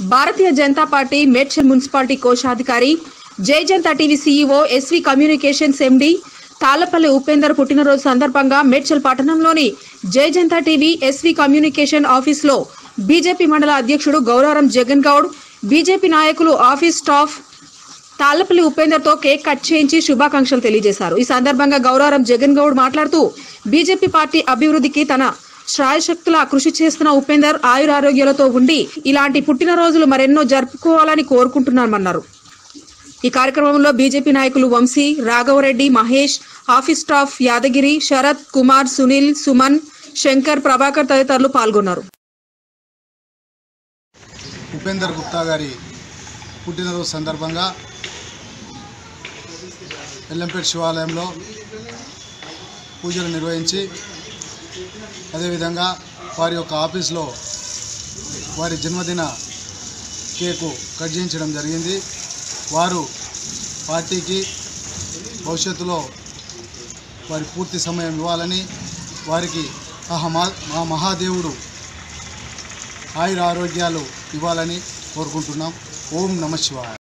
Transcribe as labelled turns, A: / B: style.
A: భారతీయ Janata Party Medchal municipality కోశాధికారి Jai Janata TV CEO SV communications MD Tallapalli Upender పుట్టినరోజు సందర్భంగా మేడ్చల్ పట్టణంలోని Jai Janata TV SV communication ఆఫీస్లో బీజేపీ మండల అధ్యక్షుడు గౌరవరం జగన్ గౌడ్ బీజేపీ నాయకులు ఆఫీస్ స్టాఫ్ తాళ్లపల్లి ఉపేందర్తో కేక్ కట్ చేయించి శుభాకాంక్షలు తెలియజేశారు ఈ సందర్భంగా గౌరవరం జగన్ గౌడ్ మాట్లాడుతూ బీజేపీ పార్టీ అభివృద్ధికి తన శ్రాయశక్తుల కృషి చేస్తున్న ఉపేందర్ ఆయురారోగ్యాలతో ఉండి ఇలాంటి పుట్టినరోజులు మరెన్నో జరుపుకోవాలని కోరుకుంటున్నామన్నారు ఈ కార్యక్రమంలో బీజేపీ నాయకులు వంశీ రాఘవరెడ్డి మహేష్ ఆఫీస్ స్టాఫ్ యాదగిరి శరత్ కుమార్ సునీల్ సుమన్ శంకర్ ప్రభాకర్ తదితరులు పాల్గొన్నారు
B: ఉపేందర్ గుప్తా గారి పుట్టినరోజు సందర్భంగా ఎల్లంపేట శివాలయంలో పూజలు నిర్వహించి అదేవిధంగా వారి యొక్క ఆఫీస్లో వారి జన్మదిన కేకు కట్ చేయించడం జరిగింది వారు పార్టీకి భవిష్యత్తులో వారి పూర్తి సమయం ఇవ్వాలని వారికి ఆ మహా ఆ మహాదేవుడు ఆయుర ఆరోగ్యాలు ఇవ్వాలని కోరుకుంటున్నాం ఓం నమ శివాయ